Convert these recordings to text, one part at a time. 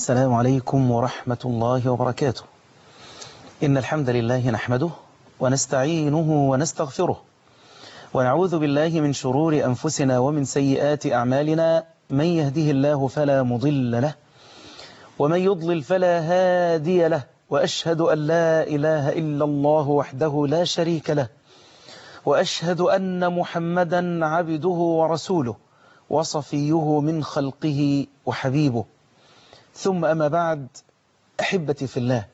السلام عليكم ورحمة الله وبركاته إن الحمد لله نحمده ونستعينه ونستغفره ونعوذ بالله من شرور أنفسنا ومن سيئات أعمالنا من يهده الله فلا مضل له ومن يضلل فلا هادي له وأشهد أن لا إله إلا الله وحده لا شريك له وأشهد أن محمدا عبده ورسوله وصفيه من خلقه وحبيبه ثم أما بعد أحبتي في الله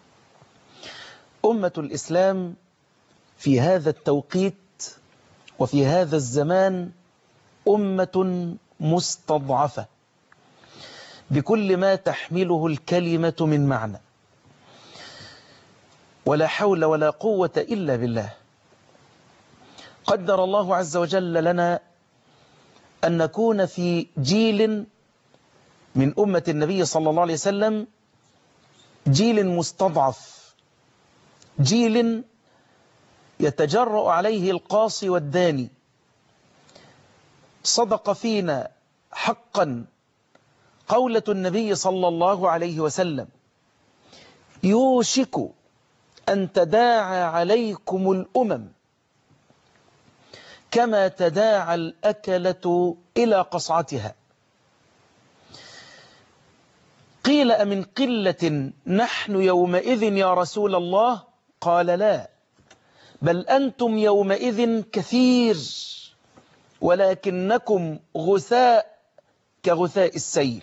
أمة الإسلام في هذا التوقيت وفي هذا الزمان أمة مستضعفة بكل ما تحمله الكلمة من معنى ولا حول ولا قوة إلا بالله قدر الله عز وجل لنا أن نكون في جيل من أمة النبي صلى الله عليه وسلم جيل مستضعف جيل يتجرأ عليه القاصي والداني صدق فينا حقا قولة النبي صلى الله عليه وسلم يوشك أن تداعى عليكم الأمم كما تداعى الأكلة إلى قصعتها قيل أمن قلة نحن يومئذ يا رسول الله قال لا بل أنتم يومئذ كثير ولكنكم غثاء كغثاء السيل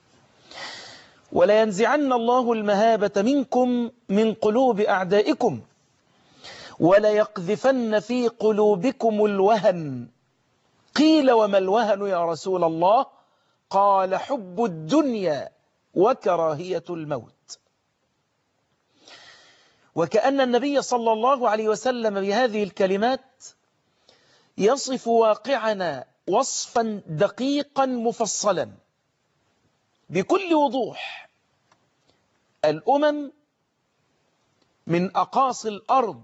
ولا ينزعن الله المهابة منكم من قلوب أعدائكم ولا يقذفن في قلوبكم الوهن قيل وما الوهن يا رسول الله قال حب الدنيا وكراهية الموت وكأن النبي صلى الله عليه وسلم بهذه الكلمات يصف واقعنا وصفا دقيقا مفصلا بكل وضوح الأمم من أقاصي الأرض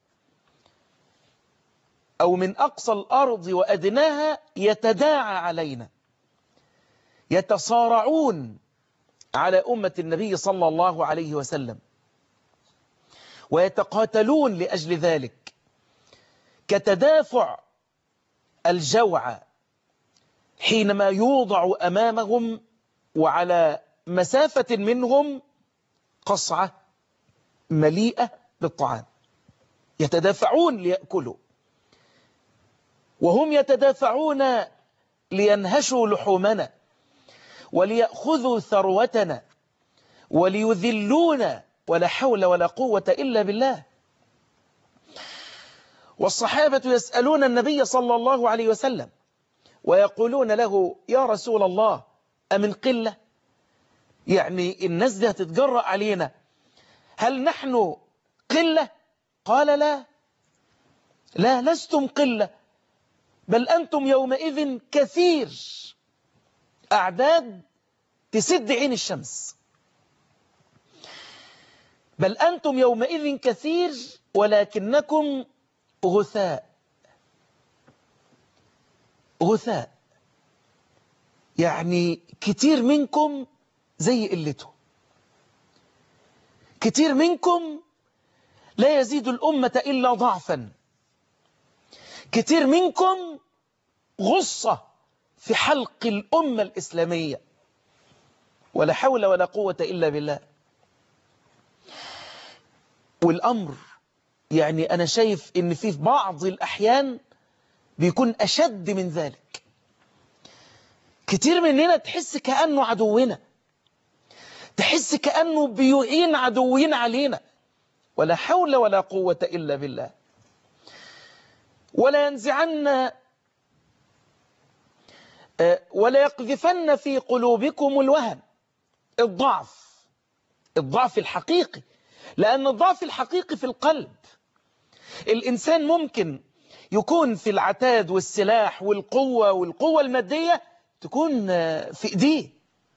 أو من أقصى الأرض وأدناها يتداعى علينا يتصارعون على أمة النبي صلى الله عليه وسلم ويتقاتلون لأجل ذلك كتدافع الجوع حينما يوضع أمامهم وعلى مسافة منهم قصعة مليئة بالطعام يتدافعون ليأكلوا وهم يتدافعون لينهشوا لحومنا وليأخذوا ثروتنا وليذلونا ولا حول ولا قوة إلا بالله والصحابة يسألون النبي صلى الله عليه وسلم ويقولون له يا رسول الله أمن قلة يعني الناس دي هتتجرأ علينا هل نحن قلة قال لا لا لستم قلة بل أنتم يومئذ كثير أعداد تسد عين الشمس بل أنتم يومئذ كثير ولكنكم غثاء غثاء يعني كتير منكم زي قلته كتير منكم لا يزيد الأمة إلا ضعفا كتير منكم غصة في حلق الأمة الإسلامية ولا حول ولا قوة إلا بالله والأمر يعني أنا شايف إن في بعض الأحيان بيكون أشد من ذلك كتير مننا تحس كأنه عدونا تحس كأنه بيعين عدوين علينا ولا حول ولا قوة إلا بالله ولا ينزعن ولا يقذفن في قلوبكم الوهن الضعف الضعف الحقيقي لأن الضعف الحقيقي في القلب الإنسان ممكن يكون في العتاد والسلاح والقوة والقوة المادية تكون في إيديه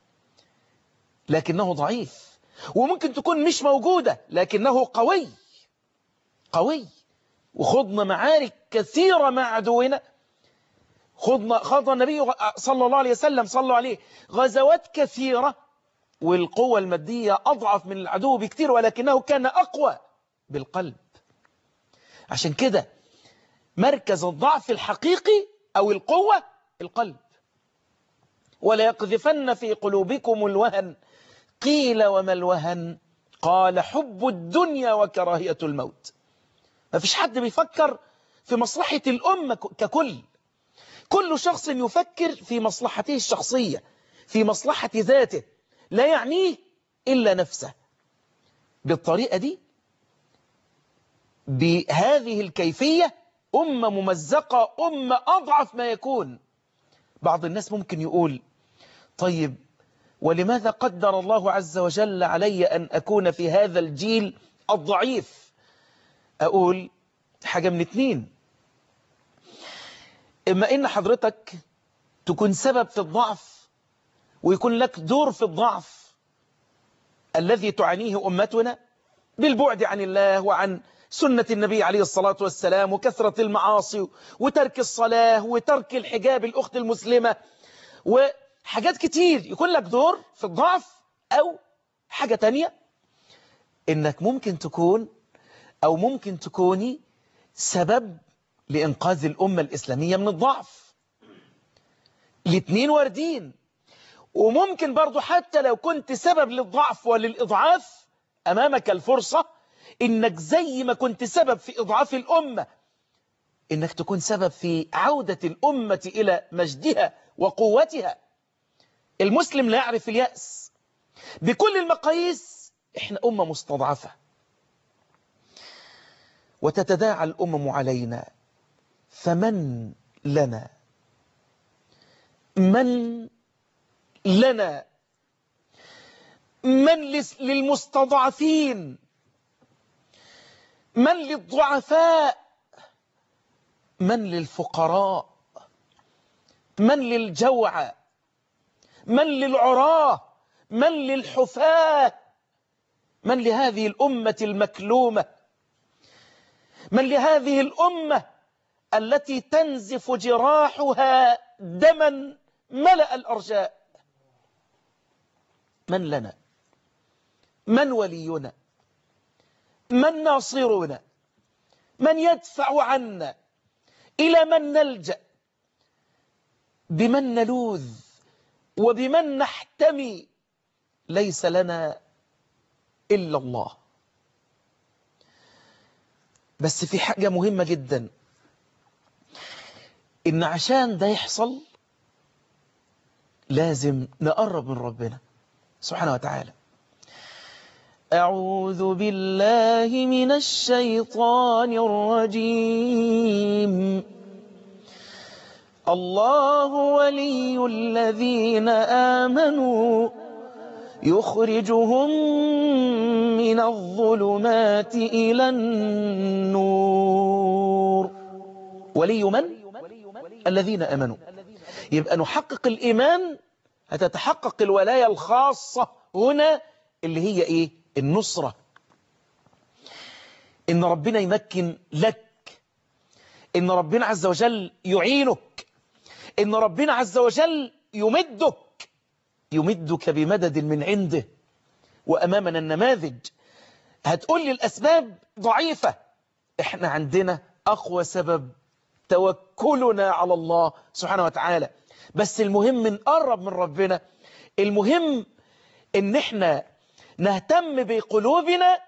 لكنه ضعيف وممكن تكون مش موجودة لكنه قوي قوي وخضنا معارك كثيرة مع عدونا خضنا خض النبي صلى الله عليه وسلم صلوا عليه غزوات كثيرة والقوة المادية أضعف من العدو بكتير ولكنه كان أقوى بالقلب عشان كده مركز الضعف الحقيقي أو القوة القلب ولا يقذفن في قلوبكم الوهن قيل وما الوهن قال حب الدنيا وكراهية الموت ما فيش حد بيفكر في مصلحة الأمة ككل كل شخص يفكر في مصلحته الشخصية في مصلحة ذاته لا يعنيه إلا نفسه بالطريقة دي بهذه الكيفية أمة ممزقة أمة أضعف ما يكون بعض الناس ممكن يقول طيب ولماذا قدر الله عز وجل علي أن أكون في هذا الجيل الضعيف أقول حاجة من اتنين إما إن حضرتك تكون سبب في الضعف ويكون لك دور في الضعف الذي تعانيه أمتنا بالبعد عن الله وعن سنة النبي عليه الصلاة والسلام وكثرة المعاصي وترك الصلاة وترك الحجاب الأخت المسلمة وحاجات كتير يكون لك دور في الضعف أو حاجة تانية إنك ممكن تكون أو ممكن تكوني سبب لإنقاذ الأمة الإسلامية من الضعف الاثنين واردين وممكن برضو حتى لو كنت سبب للضعف وللإضعاف أمامك الفرصة إنك زي ما كنت سبب في إضعاف الأمة إنك تكون سبب في عودة الأمة إلى مجدها وقوتها المسلم لا يعرف اليأس بكل المقاييس إحنا أمة مستضعفة وتتداعى الأمم علينا فمن لنا من لنا من للمستضعفين من للضعفاء من للفقراء من للجوع من للعراه من للحفاة من لهذه الأمة المكلومة من لهذه الأمة التي تنزف جراحها دما ملأ الأرجاء من لنا من ولينا من ناصرنا من يدفع عنا إلى من نلجأ بمن نلوذ وبمن نحتمي ليس لنا إلا الله بس في حاجة مهمة جدا إن عشان ده يحصل لازم نقرب من ربنا سبحانه وتعالى أعوذ بالله من الشيطان الرجيم الله ولي الذين آمنوا يخرجهم من الظلمات إلى النور ولي من؟ الذين أمنوا يبقى نحقق الإيمان هتتحقق الولاية الخاصة هنا اللي هي إيه؟ النصرة إن ربنا يمكن لك إن ربنا عز وجل يعينك إن ربنا عز وجل يمدك يمدك بمدد من عنده وأمامنا النماذج هتقول لي الأسباب ضعيفة إحنا عندنا أقوى سبب توكلنا على الله سبحانه وتعالى بس المهم نقرب من ربنا المهم إن إحنا نهتم بقلوبنا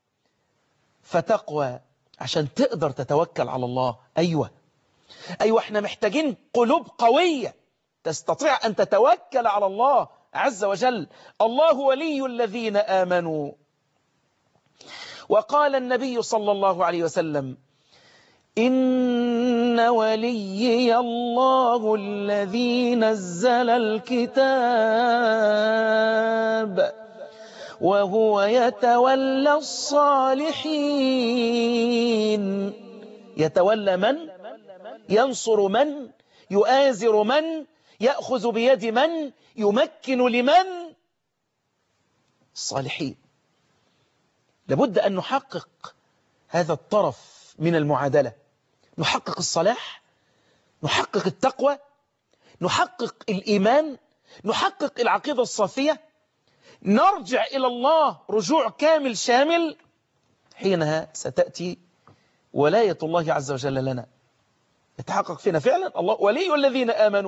فتقوى عشان تقدر تتوكل على الله أيوة أيوة احنا محتاجين قلوب قوية تستطيع أن تتوكل على الله عز وجل الله ولي الذين آمنوا وقال النبي صلى الله عليه وسلم إن وليي الله الذي نزل الكتاب وهو يتولى الصالحين يتولى من ينصر من يؤازر من يأخذ بيد من يمكن لمن الصالحين لابد أن نحقق هذا الطرف من المعادلة نحقق الصلاح نحقق التقوى نحقق الإيمان نحقق العقيدة الصافية نرجع إلى الله رجوع كامل شامل حينها ستأتي ولاية الله عز وجل لنا يتحقق فينا فعلا الله ولي الذين آمنوا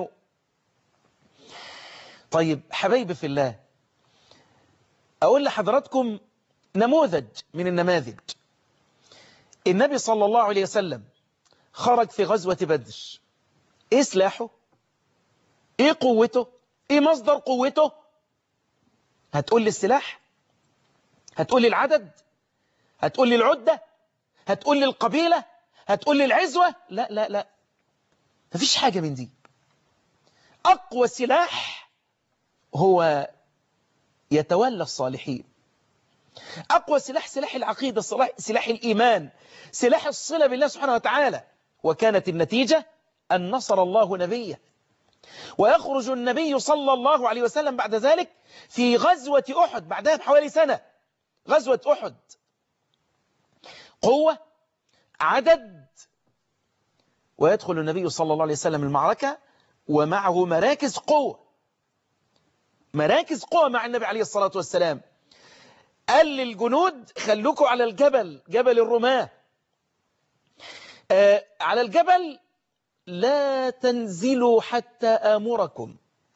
طيب حبايبي في الله أقول لحضراتكم نموذج من النماذج النبي صلى الله عليه وسلم خرج في غزوة بدر ايه سلاحه ايه قوته ايه مصدر قوته هتقول لي السلاح هتقول لي العدد هتقول لي العدة هتقول لي القبيلة هتقول لي العزوة لا لا لا مفيش حاجة من دي أقوى سلاح هو يتولى الصالحين أقوى سلاح سلاح العقيدة سلاح الإيمان سلاح الصلة بالله سبحانه وتعالى وكانت النتيجة أن نصر الله نبيه ويخرج النبي صلى الله عليه وسلم بعد ذلك في غزوة أحد بعدها بحوالي سنة غزوة أحد قوة عدد ويدخل النبي صلى الله عليه وسلم المعركة ومعه مراكز قوة مراكز قوة مع النبي عليه الصلاة والسلام قال للجنود خلوكوا على الجبل جبل الرماة آه على الجبل لا تنزلوا حتى آمركم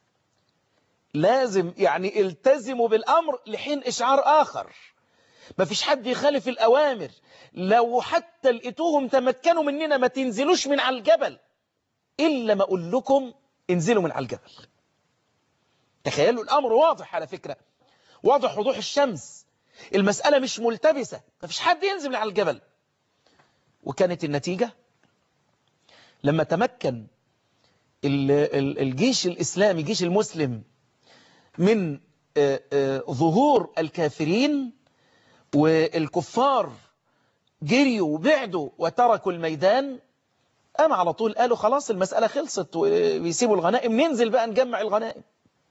لازم يعني التزموا بالأمر لحين إشعار آخر ما فيش حد يخالف الأوامر لو حتى لقيتوهم تمكنوا مننا ما تنزلوش من على الجبل إلا ما أقول لكم انزلوا من على الجبل تخيلوا الأمر واضح على فكرة واضح وضوح الشمس المسألة مش ملتبسة ما فيش حد ينزل من على الجبل وكانت النتيجة لما تمكن الجيش الإسلامي جيش المسلم من ظهور الكافرين والكفار جريوا وبعدوا وتركوا الميدان قام على طول قالوا خلاص المسألة خلصت ويسيبوا الغنائم ننزل بقى نجمع الغنائم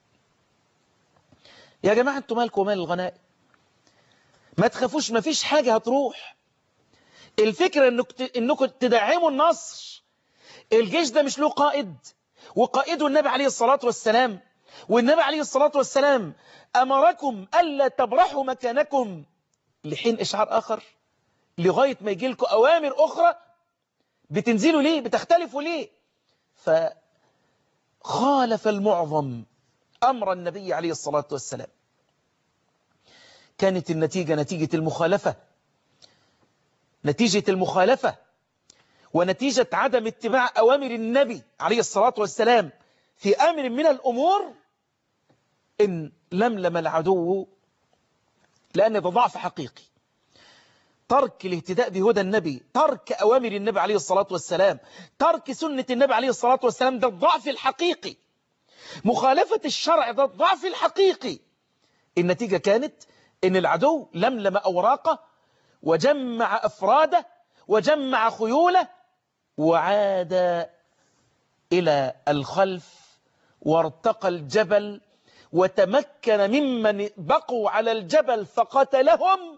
يا جماعة انتوا مالكم مال الغنائم ما تخافوش ما فيش حاجة هتروح الفكرة انك انكم تدعموا النصر الجيش ده مش له قائد وقائده النبي عليه الصلاة والسلام والنبي عليه الصلاة والسلام أمركم ألا تبرحوا مكانكم لحين إشعار آخر لغاية ما يجي لكم أوامر أخرى بتنزلوا ليه بتختلفوا ليه فخالف المعظم أمر النبي عليه الصلاة والسلام كانت النتيجة نتيجة المخالفة نتيجة المخالفة ونتيجة عدم اتباع أوامر النبي عليه الصلاة والسلام في أمر من الأمور إن لملم العدو لأن ده ضعف حقيقي ترك الاهتداء بهدى النبي ترك أوامر النبي عليه الصلاة والسلام ترك سنة النبي عليه الصلاة والسلام ده الضعف الحقيقي مخالفة الشرع ده الضعف الحقيقي النتيجة كانت إن العدو لملم أوراقه وجمع أفراده وجمع خيوله وعاد إلى الخلف وارتقى الجبل وتمكن ممن بقوا على الجبل فقتلهم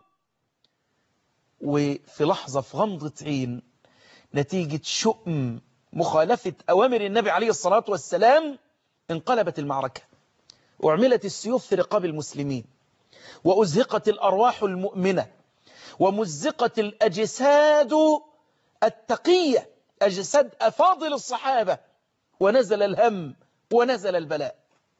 وفي لحظة في غمضة عين نتيجة شؤم مخالفة أوامر النبي عليه الصلاة والسلام انقلبت المعركة وعملت السيوف في رقاب المسلمين وأزهقت الأرواح المؤمنة ومزقت الأجساد التقية أجساد أفاضل الصحابة ونزل الهم ونزل البلاء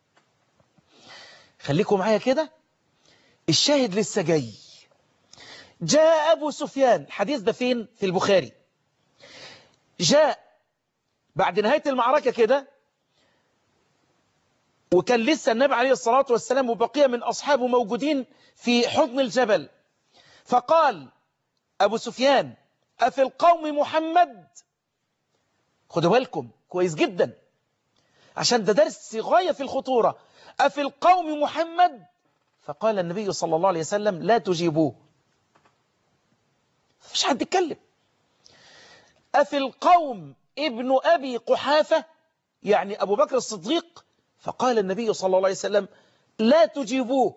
خليكم معايا كده الشاهد لسه جاي جاء أبو سفيان الحديث ده فين في البخاري جاء بعد نهاية المعركة كده وكان لسه النبي عليه الصلاة والسلام وبقية من أصحابه موجودين في حضن الجبل فقال أبو سفيان أفي القوم محمد خدوا بالكم كويس جدا عشان ده درس غاية في الخطورة أفي القوم محمد فقال النبي صلى الله عليه وسلم لا تجيبوه مش حد يتكلم أفي القوم ابن أبي قحافة يعني أبو بكر الصديق فقال النبي صلى الله عليه وسلم لا تجيبوه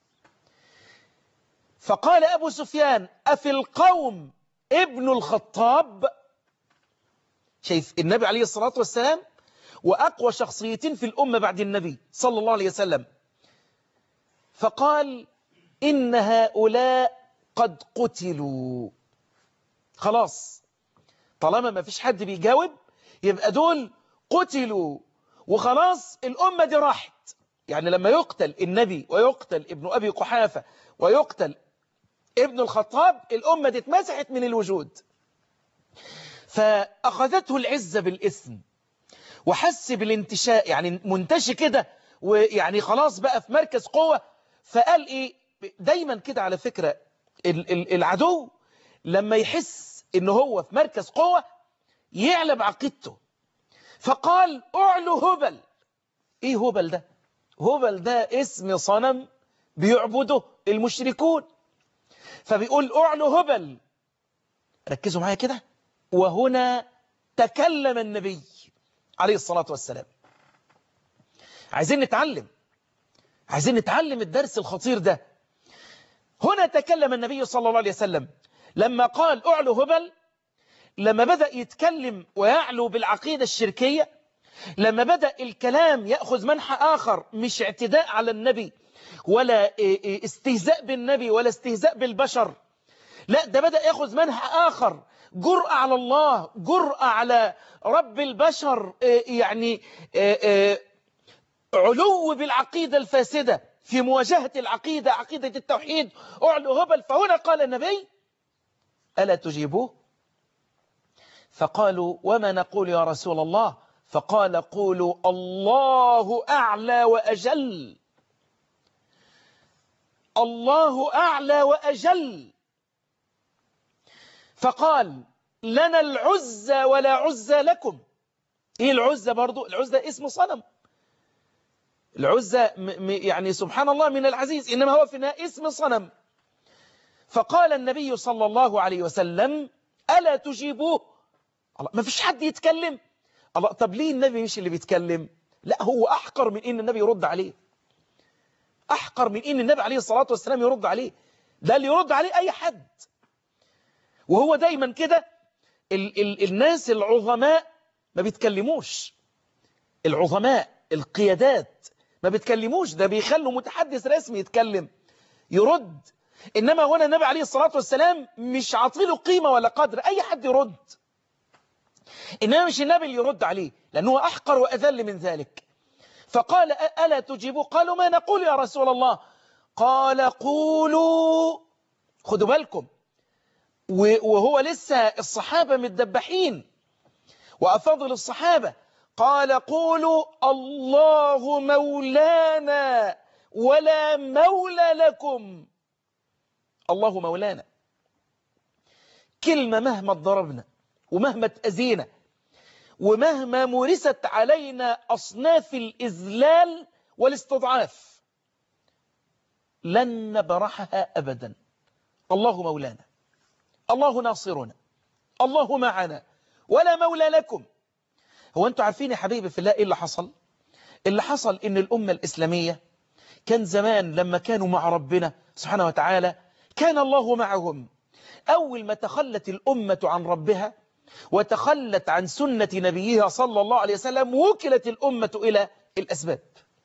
فقال أبو سفيان أفي القوم ابن الخطاب شايف النبي عليه الصلاة والسلام وأقوى شخصيتين في الأمة بعد النبي صلى الله عليه وسلم فقال إن هؤلاء قد قتلوا خلاص طالما ما فيش حد بيجاوب يبقى دول قتلوا وخلاص الأمة دي راحت يعني لما يقتل النبي ويقتل ابن أبي قحافة ويقتل ابن الخطاب الأمة دي اتمسحت من الوجود فأخذته العزة بالإثم وحس بالانتشاء يعني منتشي كده ويعني خلاص بقى في مركز قوة فقال إيه دايما كده على فكرة العدو لما يحس إنه هو في مركز قوة يعلم عقيدته فقال أعلو هبل إيه هبل ده هبل ده اسم صنم بيعبده المشركون فبيقول أعلو هبل ركزوا معايا كده وهنا تكلم النبي عليه الصلاة والسلام عايزين نتعلم عايزين نتعلم الدرس الخطير ده هنا تكلم النبي صلى الله عليه وسلم لما قال أعلو هبل لما بدأ يتكلم ويعلو بالعقيدة الشركية لما بدأ الكلام يأخذ منحى آخر مش اعتداء على النبي ولا استهزاء بالنبي ولا استهزاء بالبشر لا ده بدأ يأخذ منحى آخر جرأة على الله جرأة على رب البشر يعني علو بالعقيدة الفاسدة في مواجهة العقيدة عقيدة التوحيد أعلو هبل فهنا قال النبي ألا تجيبوه فقالوا وما نقول يا رسول الله فقال قولوا الله أعلى وأجل الله أعلى وأجل فقال لنا العزة ولا عزة لكم ايه العزة برضو العزة اسم صنم العزة يعني سبحان الله من العزيز إنما هو في اسم صنم فقال النبي صلى الله عليه وسلم ألا تجيبوه الله ما فيش حد يتكلم الله طب ليه النبي مش اللي بيتكلم لا هو أحقر من إن النبي يرد عليه أحقر من إن النبي عليه الصلاة والسلام يرد عليه ده اللي يرد عليه أي حد وهو دايما كده ال ال الناس العظماء ما بيتكلموش العظماء القيادات ما بيتكلموش ده بيخلوا متحدث رسمي يتكلم يرد إنما هنا النبي عليه الصلاة والسلام مش عاطيله قيمة ولا قدر أي حد يرد إنما مش النبي اللي يرد عليه لأنه أحقر وأذل من ذلك فقال ألا تجيبوا قالوا ما نقول يا رسول الله قال قولوا خدوا بالكم وهو لسه الصحابة متدبحين وأفضل الصحابة قال قولوا الله مولانا ولا مولى لكم الله مولانا كلمة مهما ضربنا ومهما تأذينا ومهما مورست علينا أصناف الإذلال والاستضعاف لن نبرحها أبدا الله مولانا الله ناصرنا الله معنا ولا مولى لكم هو أنتوا عارفين يا حبيبي في الله إيه اللي حصل اللي حصل إن الأمة الإسلامية كان زمان لما كانوا مع ربنا سبحانه وتعالى كان الله معهم أول ما تخلت الأمة عن ربها وتخلت عن سنة نبيها صلى الله عليه وسلم وكلت الأمة إلى الأسباب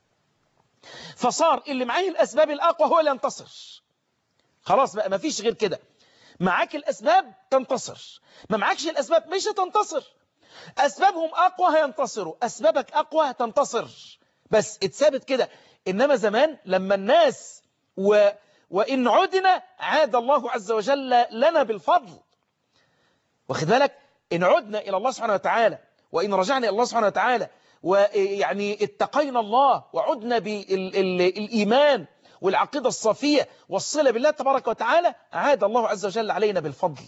فصار اللي معاه الأسباب الأقوى هو اللي ينتصر خلاص بقى ما فيش غير كده معاك الأسباب تنتصر ما معاكش الأسباب مش هتنتصر أسبابهم أقوى هينتصروا أسبابك أقوى هتنتصر بس اتثابت كده إنما زمان لما الناس و... وإن عدنا عاد الله عز وجل لنا بالفضل واخد بالك إن عدنا إلى الله سبحانه وتعالى وإن رجعنا إلى الله سبحانه وتعالى ويعني اتقينا الله وعدنا بالإيمان والعقيدة الصافية والصلة بالله تبارك وتعالى عاد الله عز وجل علينا بالفضل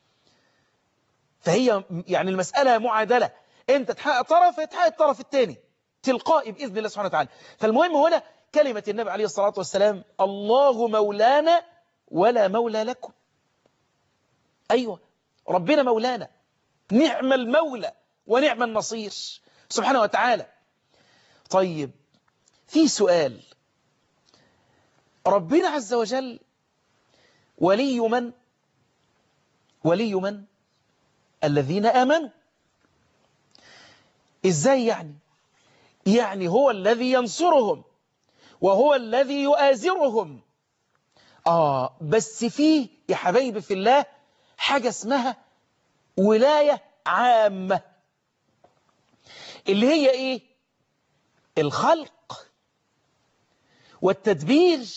فهي يعني المسألة معادلة انت تحقق طرف يتحقق الطرف الثاني تلقائي بإذن الله سبحانه وتعالى فالمهم هنا كلمة النبي عليه الصلاة والسلام الله مولانا ولا مولى لكم أيوة ربنا مولانا نعم المولى ونعم النصير سبحانه وتعالى طيب في سؤال ربنا عز وجل ولي من ولي من الذين آمنوا إزاي يعني يعني هو الذي ينصرهم وهو الذي يؤازرهم آه بس فيه يا حبايبي في الله حاجة اسمها ولاية عامة اللي هي ايه الخلق والتدبير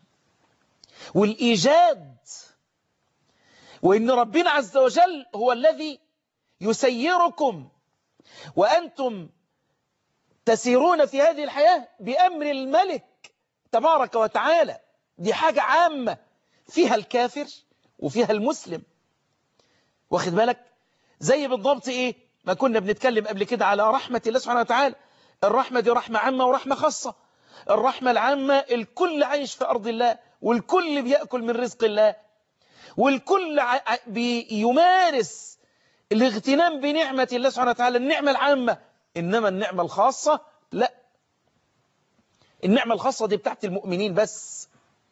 والإيجاد وإن ربنا عز وجل هو الذي يسيركم وأنتم تسيرون في هذه الحياة بأمر الملك تبارك وتعالى دي حاجة عامة فيها الكافر وفيها المسلم واخد بالك زي بالضبط ايه ما كنا بنتكلم قبل كده على رحمة الله سبحانه وتعالى الرحمة دي رحمة عامة ورحمة خاصة الرحمة العامة الكل عايش في أرض الله والكل بيأكل من رزق الله والكل بيمارس الاغتنام بنعمة الله سبحانه وتعالى النعمة العامة إنما النعمة الخاصة لا النعمة الخاصة دي بتاعت المؤمنين بس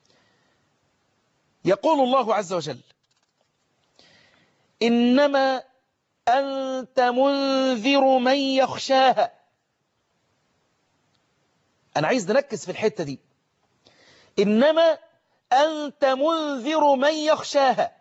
يقول الله عز وجل إنما أنت منذر من يخشاها أنا عايز نركز في الحتة دي إنما أنت منذر من يخشاها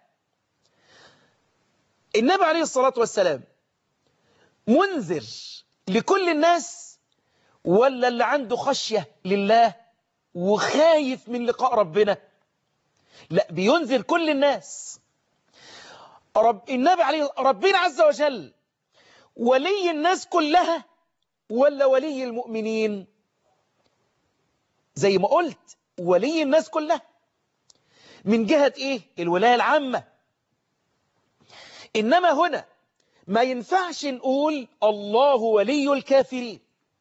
النبي عليه الصلاة والسلام منذر لكل الناس ولا اللي عنده خشية لله وخايف من لقاء ربنا لا بينذر كل الناس رب النبي عليه ربنا عز وجل ولي الناس كلها ولا ولي المؤمنين زي ما قلت ولي الناس كلها من جهة ايه الولاية العامة انما هنا ما ينفعش نقول الله ولي الكافرين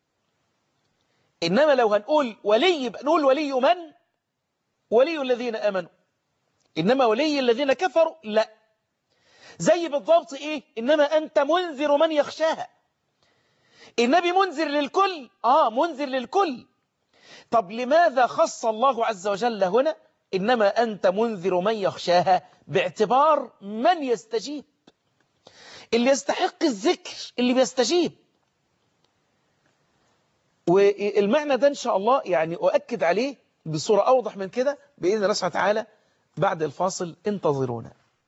انما لو هنقول ولي نقول ولي من ولي الذين امنوا انما ولي الذين كفروا لا زي بالضبط ايه انما انت منذر من يخشاها النبي منذر للكل اه منذر للكل طب لماذا خص الله عز وجل هنا إنما أنت منذر من يخشاها باعتبار من يستجيب اللي يستحق الذكر اللي بيستجيب والمعنى ده إن شاء الله يعني أؤكد عليه بصورة أوضح من كده بإذن الله سبحانه وتعالى بعد الفاصل انتظرونا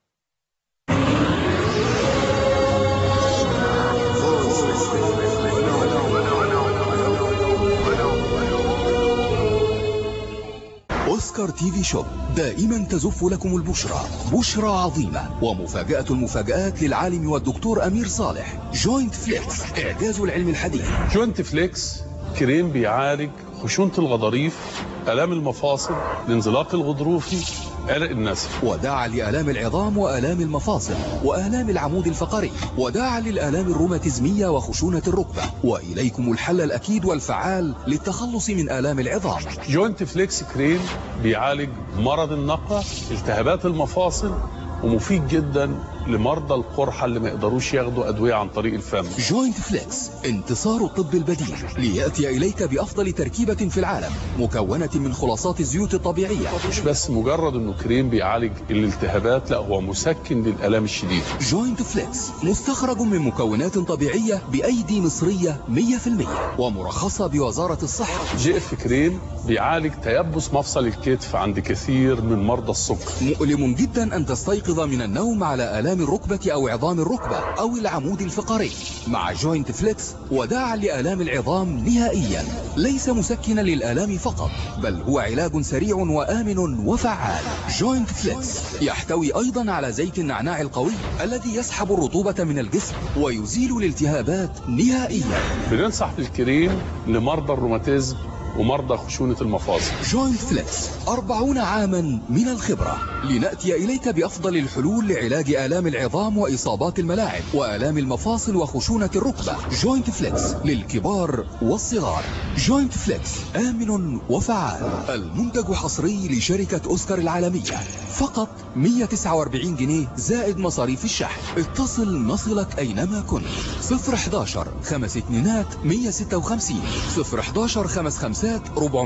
أوسكار تي في شوب دائما تزف لكم البشرى بشرى عظيمة ومفاجأة المفاجآت للعالم والدكتور أمير صالح جوينت فليكس إعجاز العلم الحديث جوينت فليكس كريم بيعالج خشونة الغضاريف آلام المفاصل الانزلاق الغضروفي عرق النسف وداعا لآلام العظام وآلام المفاصل وآلام العمود الفقري وداعا للآلام الروماتيزمية وخشونة الركبة وإليكم الحل الأكيد والفعال للتخلص من آلام العظام جوينت فليكس كريم بيعالج مرض النقع التهابات المفاصل ومفيد جدا لمرضى القرحة اللي ما يقدروش ياخدوا أدوية عن طريق الفم جوينت فليكس انتصار الطب البديل ليأتي إليك بأفضل تركيبة في العالم مكونة من خلاصات الزيوت الطبيعية مش بس مجرد انه كريم بيعالج الالتهابات لا هو مسكن للآلام الشديدة جوينت فليكس مستخرج من مكونات طبيعية بأيدي مصرية 100% ومرخصة بوزارة الصحة جي اف كريم بيعالج تيبس مفصل الكتف عند كثير من مرضى السكر مؤلم جدا أن تستيقظ من النوم على آلام الركبة أو عظام الركبة أو العمود الفقري مع جوينت فليكس وداعا لآلام العظام نهائيا ليس مسكنا للآلام فقط بل هو علاج سريع وآمن وفعال جوينت فليكس يحتوي أيضا على زيت النعناع القوي الذي يسحب الرطوبة من الجسم ويزيل الالتهابات نهائيا بننصح بالكريم لمرضى الروماتيزم ومرضى خشونة المفاصل جوينت فليكس أربعون عاما من الخبرة لنأتي إليك بأفضل الحلول لعلاج آلام العظام وإصابات الملاعب وآلام المفاصل وخشونة الركبة جوينت فليكس للكبار والصغار جوينت فليكس آمن وفعال المنتج حصري لشركة أوسكار العالمية فقط 149 جنيه زائد مصاريف الشحن اتصل نصلك أينما كنت 011 خمس اتنينات 156 011 خمس خمسات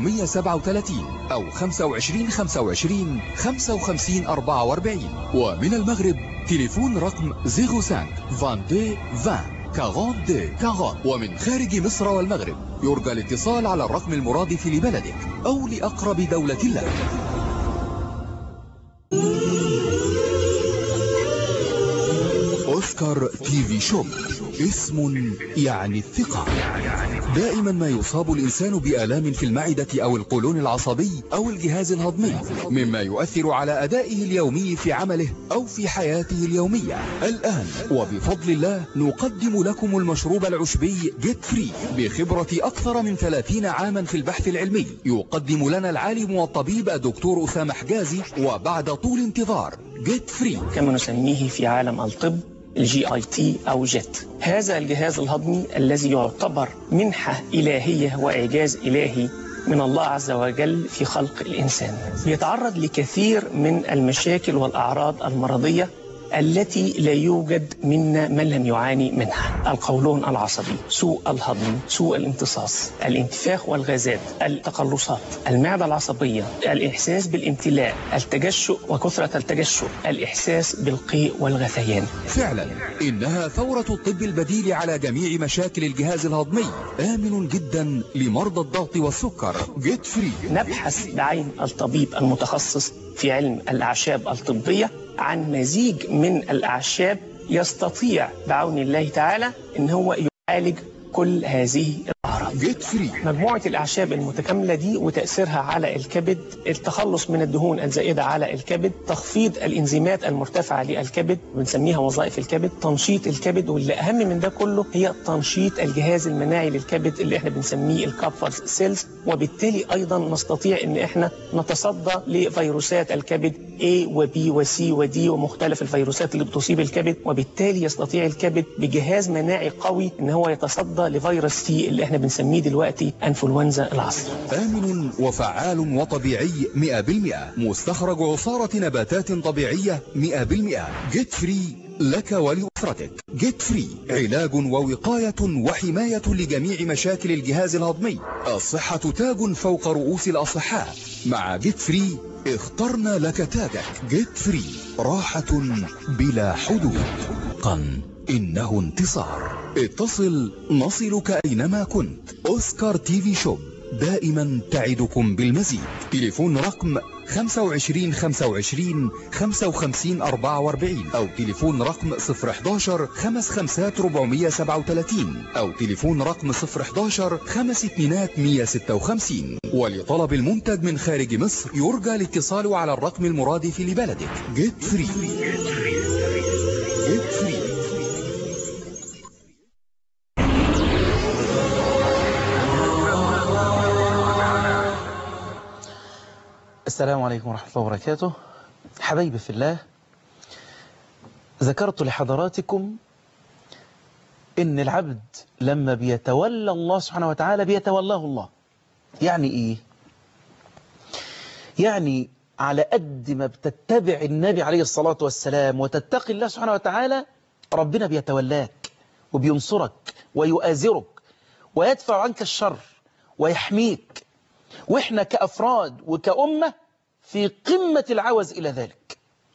437 أو 25 25 55 44 ومن المغرب تليفون رقم 05 22 20 كاغون دي كاغون ومن خارج مصر والمغرب يرجى الاتصال على الرقم المرادف لبلدك أو لأقرب دولة لك أوسكار تي في شوب اسم يعني الثقة دائما ما يصاب الإنسان بآلام في المعدة أو القولون العصبي أو الجهاز الهضمي مما يؤثر على أدائه اليومي في عمله أو في حياته اليومية الآن وبفضل الله نقدم لكم المشروب العشبي جيت فري بخبرة أكثر من 30 عاما في البحث العلمي يقدم لنا العالم والطبيب الدكتور أسامة حجازي وبعد طول انتظار جيت فري كما نسميه في عالم الطب الجي اي تي او جيت هذا الجهاز الهضمي الذي يعتبر منحة إلهية وإعجاز إلهي من الله عز وجل في خلق الإنسان يتعرض لكثير من المشاكل والأعراض المرضية التي لا يوجد منا من لم يعاني منها القولون العصبي سوء الهضم سوء الامتصاص الانتفاخ والغازات التقلصات المعدة العصبية الإحساس بالامتلاء التجشؤ وكثرة التجشؤ الإحساس بالقيء والغثيان فعلا إنها ثورة الطب البديل على جميع مشاكل الجهاز الهضمي آمن جدا لمرضى الضغط والسكر جيت فري نبحث بعين الطبيب المتخصص في علم الأعشاب الطبية عن مزيج من الأعشاب يستطيع بعون الله تعالى أن هو يعالج كل هذه الأعراض جيت فري مجموعة الأعشاب المتكاملة دي وتأثيرها على الكبد التخلص من الدهون الزائدة على الكبد تخفيض الإنزيمات المرتفعة للكبد بنسميها وظائف الكبد تنشيط الكبد واللي أهم من ده كله هي تنشيط الجهاز المناعي للكبد اللي احنا بنسميه الكابفر سيلز وبالتالي أيضا نستطيع أن احنا نتصدى لفيروسات الكبد A و B و C و D ومختلف الفيروسات اللي بتصيب الكبد وبالتالي يستطيع الكبد بجهاز مناعي قوي ان هو يتصدى لفيروس سي اللي احنا بنسميه دلوقتي انفلونزا العصر آمن وفعال وطبيعي 100% مستخرج عصارة نباتات طبيعية 100% جيت فري لك ولأسرتك جيت فري علاج ووقاية وحماية لجميع مشاكل الجهاز الهضمي الصحة تاج فوق رؤوس الأصحاء مع جيت فري اخترنا لك تاجك جيت فري راحة بلا حدود قن إنه انتصار اتصل نصلك أينما كنت أوسكار تي في شوب دائما تعدكم بالمزيد تليفون رقم 25 25 55 44 أو تليفون رقم 011 55 437 أو تليفون رقم 011 5 اتنينات 156 ولطلب المنتج من خارج مصر يرجى الاتصال على الرقم المرادف لبلدك جيت فري جيت فري السلام عليكم ورحمة الله وبركاته حبايبي في الله ذكرت لحضراتكم إن العبد لما بيتولى الله سبحانه وتعالى بيتولاه الله يعني إيه؟ يعني على قد ما بتتبع النبي عليه الصلاة والسلام وتتقي الله سبحانه وتعالى ربنا بيتولاك وبينصرك ويؤازرك ويدفع عنك الشر ويحميك وإحنا كأفراد وكأمة في قمة العوز إلى ذلك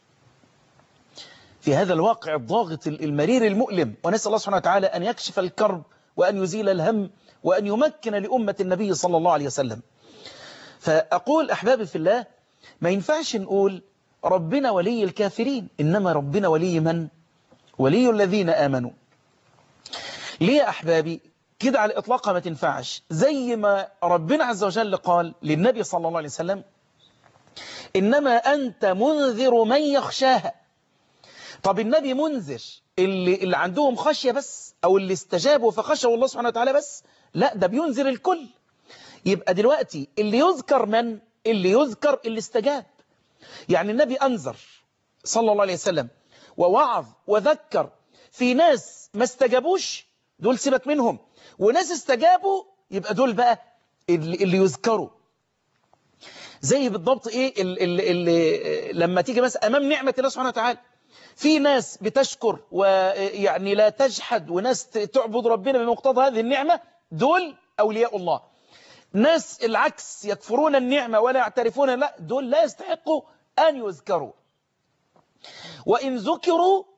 في هذا الواقع الضاغط المرير المؤلم ونسأل الله سبحانه وتعالى أن يكشف الكرب وأن يزيل الهم وأن يمكن لأمة النبي صلى الله عليه وسلم فأقول أحبابي في الله ما ينفعش نقول ربنا ولي الكافرين إنما ربنا ولي من؟ ولي الذين آمنوا ليه يا أحبابي كده على إطلاقها ما تنفعش زي ما ربنا عز وجل قال للنبي صلى الله عليه وسلم إنما أنت منذر من يخشاها طب النبي منذر اللي, اللي عندهم خشية بس أو اللي استجابوا فخشوا الله سبحانه وتعالى بس لا ده بينذر الكل يبقى دلوقتي اللي يذكر من اللي يذكر اللي استجاب يعني النبي أنذر صلى الله عليه وسلم ووعظ وذكر في ناس ما استجابوش دول سيبك منهم وناس استجابوا يبقى دول بقى اللي, اللي يذكروا زي بالضبط ايه اللي اللي لما تيجي مثلا امام نعمة الله سبحانه وتعالى في ناس بتشكر ويعني لا تجحد وناس تعبد ربنا بمقتضى هذه النعمة دول أولياء الله ناس العكس يكفرون النعمة ولا يعترفون لا دول لا يستحقوا أن يذكروا وإن ذكروا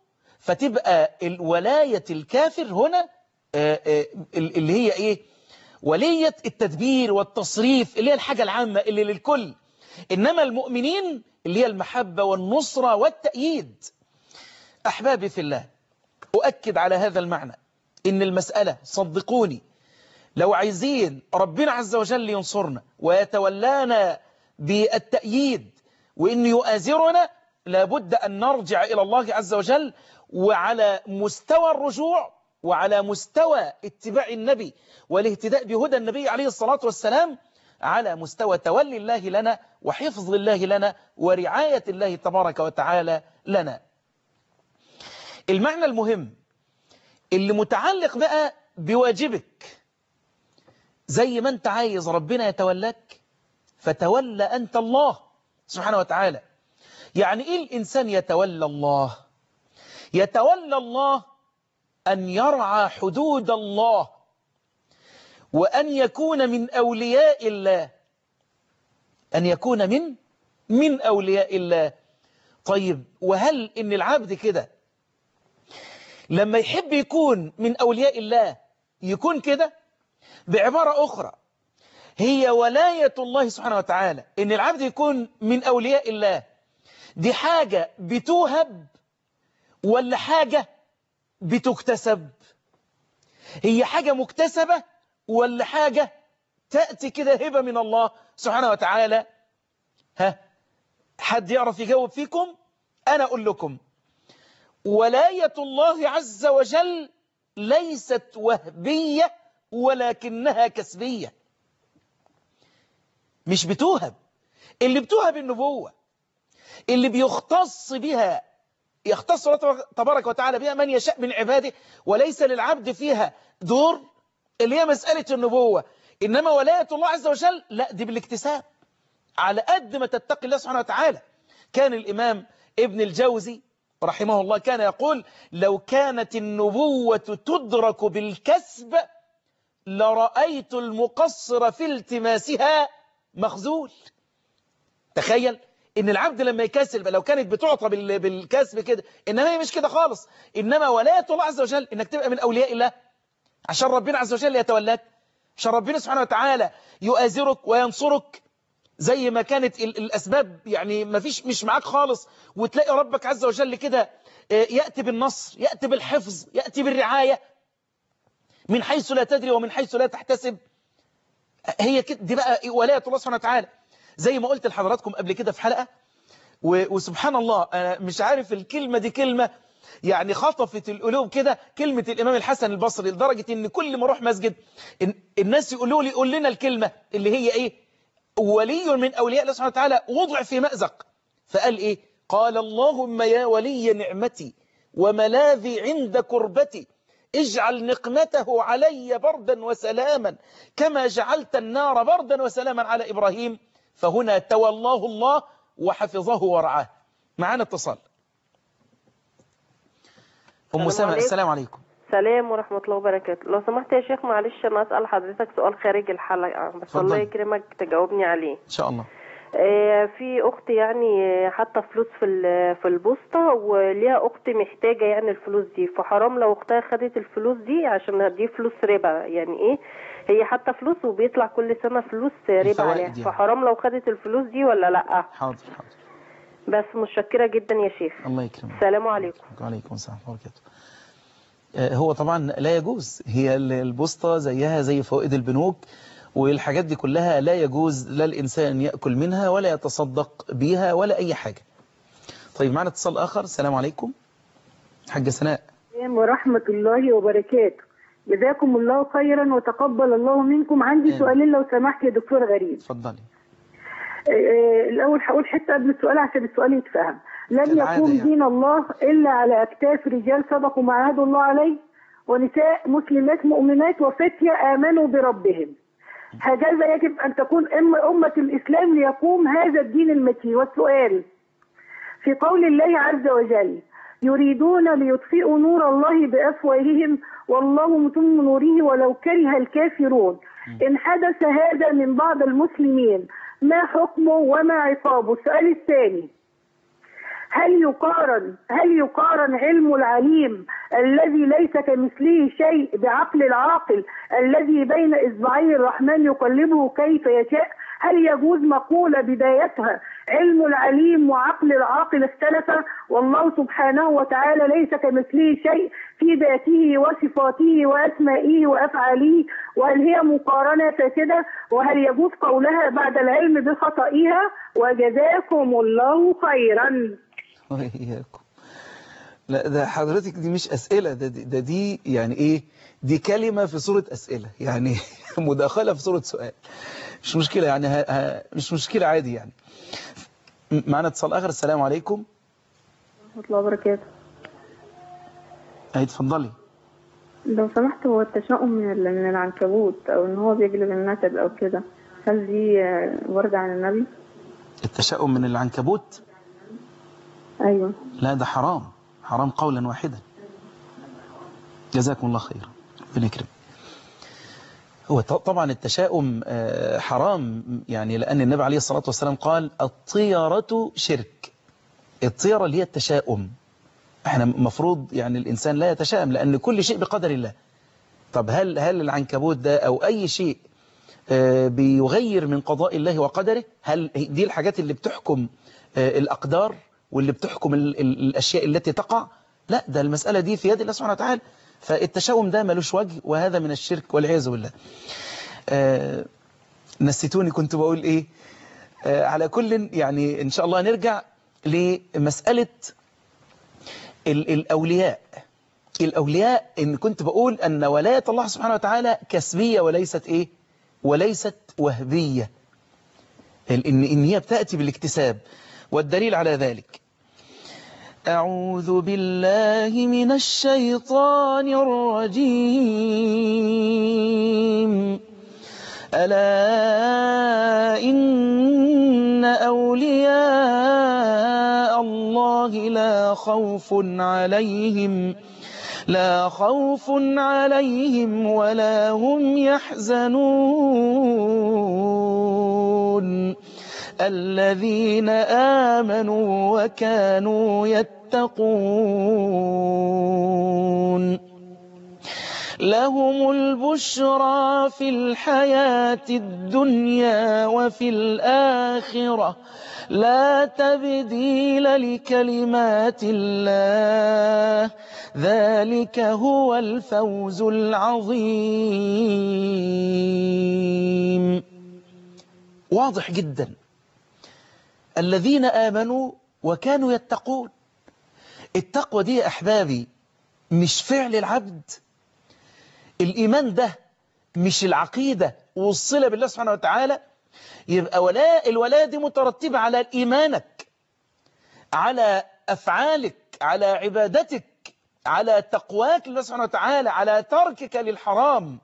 فتبقى الولاية الكافر هنا آه، آه، اللي هي ايه ولية التدبير والتصريف اللي هي الحاجة العامة اللي للكل إنما المؤمنين اللي هي المحبة والنصرة والتأييد أحبابي في الله أؤكد على هذا المعنى إن المسألة صدقوني لو عايزين ربنا عز وجل ينصرنا ويتولانا بالتأييد وإن يؤازرنا لابد أن نرجع إلى الله عز وجل وعلى مستوى الرجوع وعلى مستوى اتباع النبي والاهتداء بهدى النبي عليه الصلاة والسلام على مستوى تولي الله لنا وحفظ الله لنا ورعاية الله تبارك وتعالى لنا المعنى المهم اللي متعلق بقى بواجبك زي ما انت عايز ربنا يتولاك فتولى أنت الله سبحانه وتعالى يعني إيه الإنسان يتولى الله يتولى الله أن يرعى حدود الله وأن يكون من أولياء الله أن يكون من من أولياء الله طيب وهل إن العبد كده لما يحب يكون من أولياء الله يكون كده بعبارة أخرى هي ولاية الله سبحانه وتعالى إن العبد يكون من أولياء الله دي حاجة بتوهب ولا حاجة بتكتسب هي حاجة مكتسبة ولا حاجة تأتي كده هبة من الله سبحانه وتعالى ها حد يعرف يجاوب فيكم أنا أقول لكم ولاية الله عز وجل ليست وهبية ولكنها كسبية مش بتوهب اللي بتوهب النبوة اللي بيختص بها يختص الله تبارك وتعالى بها من يشاء من عباده وليس للعبد فيها دور اللي هي مسألة النبوة إنما ولاية الله عز وجل لا دي بالاكتساب على قد ما تتقي الله سبحانه وتعالى كان الإمام ابن الجوزي رحمه الله كان يقول لو كانت النبوة تدرك بالكسب لرأيت المقصر في التماسها مخزول تخيل ان العبد لما يكسب لو كانت بتعطى بالكسب كده انما هي مش كده خالص انما ولاية الله عز وجل انك تبقى من اولياء الله عشان ربنا عز وجل يتولاك عشان ربنا سبحانه وتعالى يؤازرك وينصرك زي ما كانت الأسباب يعني ما فيش مش معاك خالص وتلاقي ربك عز وجل كده يأتي بالنصر يأتي بالحفظ يأتي بالرعاية من حيث لا تدري ومن حيث لا تحتسب هي كده دي بقى ولاية الله سبحانه وتعالى زي ما قلت لحضراتكم قبل كده في حلقة وسبحان الله أنا مش عارف الكلمة دي كلمة يعني خطفت القلوب كده كلمة الإمام الحسن البصري لدرجة إن كل ما أروح مسجد الناس يقولوا لي قول لنا الكلمة اللي هي إيه ولي من أولياء الله سبحانه وتعالى وضع في مأزق فقال إيه قال اللهم يا ولي نعمتي وملاذي عند كربتي اجعل نقمته علي بردا وسلاما كما جعلت النار بردا وسلاما على إبراهيم فهنا تولاه الله وحفظه ورعاه معانا اتصال أم سامة السلام عليكم سلام ورحمة الله وبركاته لو سمحت يا شيخ معلش أنا أسأل حضرتك سؤال خارج الحلقة بس اتفضل. الله يكرمك تجاوبني عليه إن شاء الله آه، في أخت يعني حاطة فلوس في ال- في البوسطة وليها أخت محتاجة يعني الفلوس دي فحرام لو أختها خدت الفلوس دي عشان دي فلوس ربا يعني إيه هي حاطة فلوس وبيطلع كل سنة فلوس ربا الفوائد عليها يعني. فحرام لو خدت الفلوس دي ولا لأ حاضر حاضر بس متشكرة جدا يا شيخ الله يكرمك السلام عليكم وعليكم السلام ورحمة الله وبركاته آه، هو طبعا لا يجوز هي ال- البوسطة زيها زي فوائد البنوك والحاجات دي كلها لا يجوز لا الإنسان يأكل منها ولا يتصدق بيها ولا أي حاجة طيب معنا اتصال آخر السلام عليكم حاجة سناء السلام ورحمة الله وبركاته جزاكم الله خيرا وتقبل الله منكم عندي آمين. سؤالين لو سمحت يا دكتور غريب اتفضلي آه، آه، الأول هقول حتة قبل السؤال عشان السؤال يتفهم لن كالعادة يقوم يعني. دين الله إلا على أكتاف رجال صدقوا ما عهدوا الله عليه ونساء مسلمات مؤمنات وفتية آمنوا بربهم هكذا يجب أن تكون أم- أمة الإسلام ليقوم هذا الدين المتين والسؤال في قول الله عز وجل يريدون ليطفئوا نور الله بأفواههم والله متم نوره ولو كره الكافرون إن حدث هذا من بعض المسلمين ما حكمه وما عقابه السؤال الثاني هل يقارن هل يقارن علم العليم الذي ليس كمثله شيء بعقل العاقل الذي بين اصبعي الرحمن يقلبه كيف يشاء هل يجوز مقولة بدايتها علم العليم وعقل العاقل اختلفا والله سبحانه وتعالى ليس كمثله شيء في ذاته وصفاته وأسمائه وأفعاله وهل هي مقارنة فاسدة وهل يجوز قولها بعد العلم بخطئها وجزاكم الله خيرا وإياكم لا ده حضرتك دي مش أسئلة ده دي, ده دي يعني إيه دي كلمة في صورة أسئلة يعني مداخلة في صورة سؤال مش مشكلة يعني ها ها مش مشكلة عادي يعني معنا اتصال آخر السلام عليكم ورحمة الله وبركاته أهي اتفضلي لو سمحت هو التشاؤم من ال- من العنكبوت أو إن هو بيجلب النكد أو كده هل دي آه، واردة عن النبي؟ التشاؤم من العنكبوت أيوه لا ده حرام حرام قولا واحدا جزاكم الله خيرا ربنا يكرم هو ط- طبعا التشاؤم آه، حرام يعني لأن النبي عليه الصلاة والسلام قال الطيرة شرك الطيرة اللي هي التشاؤم احنا مفروض يعني الإنسان لا يتشائم لأن كل شيء بقدر الله طب هل هل العنكبوت ده أو أي شيء آه، بيغير من قضاء الله وقدره هل دي الحاجات اللي بتحكم آه، الأقدار واللي بتحكم ال- ال- الأشياء التي تقع لا ده المسألة دي في يد الله سبحانه وتعالى فالتشاؤم ده ملوش وجه وهذا من الشرك والعياذ بالله آه، نسيتوني كنت بقول إيه آه، على كل يعني إن شاء الله نرجع لمسألة ال- الأولياء الأولياء إن كنت بقول أن ولاية الله سبحانه وتعالى كسبية وليست إيه وليست وهبية ال- إن, إن هي بتأتي بالاكتساب والدليل على ذلك أعوذ بالله من الشيطان الرجيم ألا إن أولياء الله لا خوف عليهم لا خوف عليهم ولا هم يحزنون الذين آمنوا وكانوا يتقون لهم البشرى في الحياة الدنيا وفي الآخرة لا تبديل لكلمات الله ذلك هو الفوز العظيم واضح جدا الذين آمنوا وكانوا يتقون التقوى دي يا أحبابي مش فعل العبد الإيمان ده مش العقيدة والصلة بالله سبحانه وتعالى يبقى ولاء الولاء دي مترتبة على إيمانك على أفعالك على عبادتك على تقواك لله سبحانه وتعالى على تركك للحرام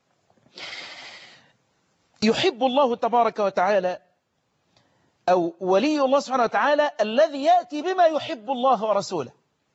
يحب الله تبارك وتعالى أو ولي الله سبحانه وتعالى الذي يأتي بما يحب الله ورسوله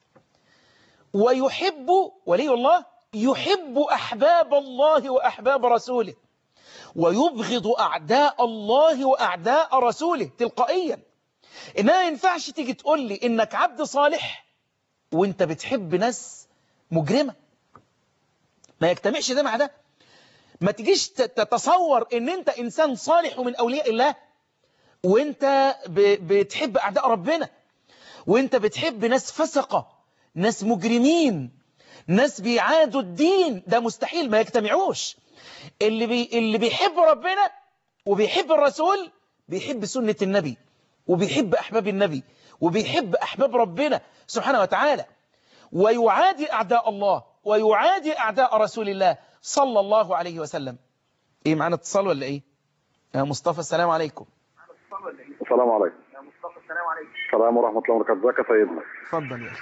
ويحب ولي الله يحب أحباب الله وأحباب رسوله ويبغض أعداء الله وأعداء رسوله تلقائيا إنها ينفعش تيجي تقول لي إنك عبد صالح وإنت بتحب ناس مجرمة ما يجتمعش ده مع ده ما تجيش تتصور إن أنت إنسان صالح ومن أولياء الله وإنت بتحب أعداء ربنا وإنت بتحب ناس فسقة ناس مجرمين ناس بيعادوا الدين ده مستحيل ما يجتمعوش اللي, بي اللي بيحب ربنا وبيحب الرسول بيحب سنة النبي وبيحب أحباب النبي وبيحب أحباب ربنا سبحانه وتعالى ويعادي أعداء الله ويعادي أعداء رسول الله صلى الله عليه وسلم إيه معنا اتصال ولا إيه يا مصطفى السلام عليكم السلام عليكم السلام ورحمة الله وبركاته ازيك يا سيدنا اتفضل يا أخي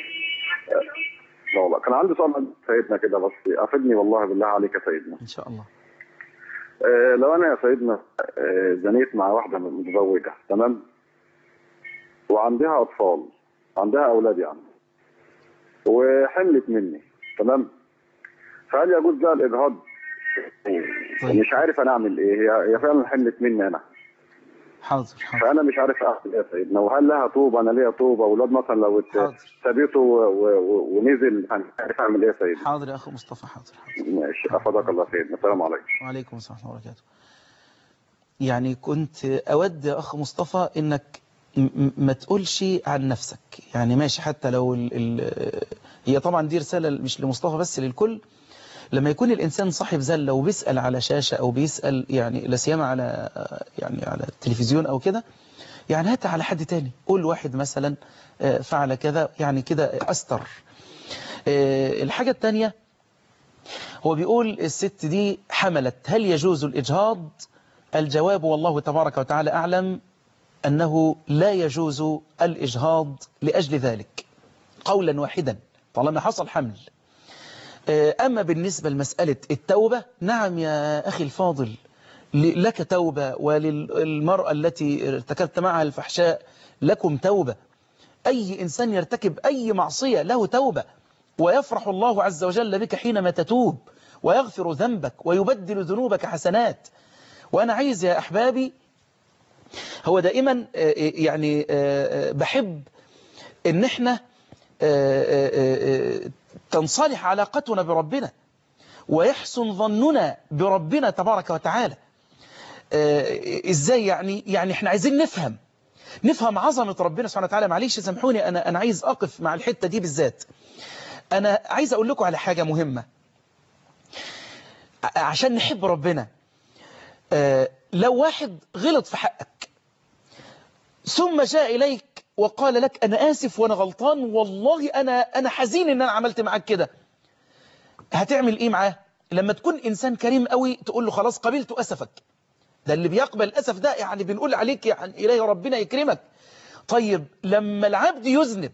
لا والله كان عندي سؤال عند سيدنا كده بس افدني والله بالله عليك يا سيدنا إن شاء الله آه لو انا يا سيدنا آه زنيت مع واحدة متزوجة تمام وعندها اطفال عندها اولاد يعني وحملت مني تمام فهل يجوز بقى الاجهاض طيب. مش عارف انا اعمل ايه هي هي فعلا حملت مني انا حاضر حاضر فانا مش عارف اعمل ايه يا سيدنا وهل لها طوبه انا ليا طوبه اولاد مثلا لو ات- حاضر. سابته و- و- و- ونزل انا مش عارف اعمل ايه يا سيدنا حاضر يا أخو مصطفى حاضر, حاضر. ماشي افضلك الله سيدنا السلام عليكم وعليكم السلام ورحمة الله وبركاته يعني كنت أود يا أخ مصطفى إنك م- م- ما تقولش عن نفسك يعني ماشي حتى لو ال ال هي طبعا دي رسالة مش لمصطفى بس للكل لما يكون الإنسان صاحب زلة وبيسأل على شاشة أو بيسأل يعني لا سيما على يعني على التلفزيون أو كده يعني هات على حد تاني قول واحد مثلا آه، فعل كذا يعني كده أستر آه، الحاجة التانية هو بيقول الست دي حملت هل يجوز الإجهاض الجواب والله تبارك وتعالى أعلم أنه لا يجوز الإجهاض لأجل ذلك قولا واحدا طالما حصل حمل آه، أما بالنسبة لمسألة التوبة نعم يا أخي الفاضل ل- لك توبة وللمرأة التي ارتكبت معها الفحشاء لكم توبة أي إنسان يرتكب أي معصية له توبة ويفرح الله عز وجل بك حينما تتوب ويغفر ذنبك ويبدل ذنوبك حسنات وأنا عايز يا أحبابي هو دائما آه، يعني آه، آه، بحب ان احنا آه، آه، آه، تنصلح علاقتنا بربنا ويحسن ظننا بربنا تبارك وتعالى آه، ازاي يعني يعني احنا عايزين نفهم نفهم عظمة ربنا سبحانه وتعالى معلش سامحوني انا انا عايز اقف مع الحتة دي بالذات انا عايز اقول لكم على حاجة مهمة ع- عشان نحب ربنا آه، لو واحد غلط في حقك ثم جاء إليك وقال لك أنا آسف وأنا غلطان والله أنا أنا حزين إن أنا عملت معاك كده هتعمل إيه معاه لما تكون إنسان كريم قوي تقول له خلاص قبلت أسفك ده اللي بيقبل الأسف ده يعني بنقول عليك يعني إلهي ربنا يكرمك طيب لما العبد يذنب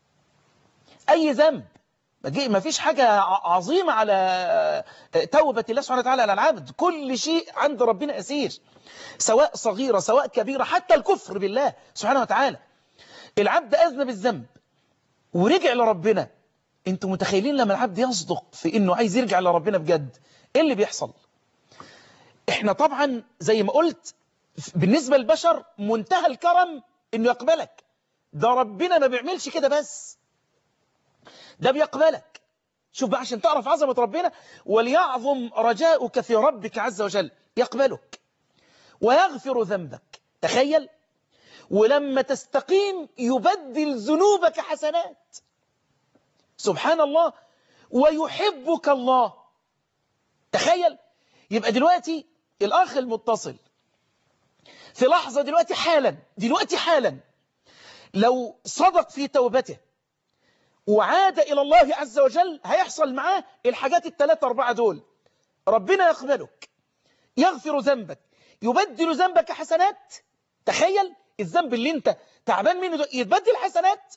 أي ذنب ما فيش حاجة ع- عظيمة على توبة الله سبحانه وتعالى على العبد كل شيء عند ربنا أسير سواء صغيرة سواء كبيرة حتى الكفر بالله سبحانه وتعالى العبد أذنب الذنب ورجع لربنا انتوا متخيلين لما العبد يصدق في انه عايز يرجع لربنا بجد ايه اللي بيحصل احنا طبعا زي ما قلت بالنسبة للبشر منتهى الكرم انه يقبلك ده ربنا ما بيعملش كده بس ده بيقبلك شوف بقى عشان تعرف عظمة ربنا وليعظم رجاؤك في ربك عز وجل يقبلك ويغفر ذنبك تخيل ولما تستقيم يبدل ذنوبك حسنات سبحان الله ويحبك الله تخيل يبقى دلوقتي الأخ المتصل في لحظة دلوقتي حالا دلوقتي حالا لو صدق في توبته وعاد إلى الله عز وجل هيحصل معاه الحاجات الثلاثة أربعة دول ربنا يقبلك يغفر ذنبك يبدل ذنبك حسنات تخيل الذنب اللي انت تعبان منه ده يتبدل حسنات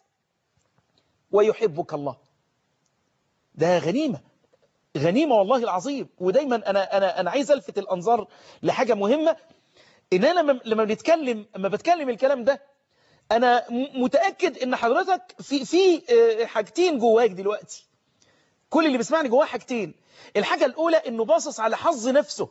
ويحبك الله ده غنيمة غنيمة والله العظيم ودايما أنا, أنا, أنا عايز ألفت الأنظار لحاجة مهمة إن أنا لما- لما بنتكلم لما بتكلم الكلام ده أنا م- متأكد إن حضرتك في في آه، حاجتين جواك دلوقتي كل اللي بيسمعني جواه حاجتين الحاجة الأولى إنه باصص على حظ نفسه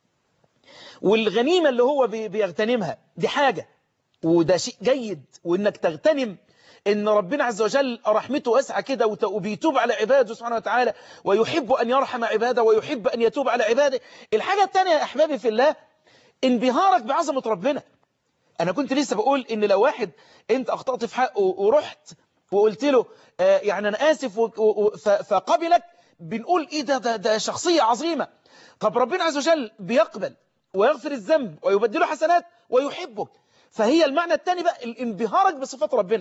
والغنيمة اللي هو بي- بيغتنمها دي حاجة وده شيء جيد وإنك تغتنم إن ربنا عز وجل رحمته واسعة كده وت- وبيتوب على عباده سبحانه وتعالى ويحب أن يرحم عباده ويحب أن يتوب على عباده الحاجة الثانية يا أحبابي في الله انبهارك بعظمة ربنا أنا كنت لسه بقول إن لو واحد أنت أخطأت في حقه ورحت وقلت له آه، يعني أنا آسف و- و- ف- فقبلك بنقول إيه ده, ده, ده شخصية عظيمة طب ربنا عز وجل بيقبل ويغفر الذنب ويبدله حسنات ويحبك فهي المعنى الثاني بقى الانبهارك بصفات ربنا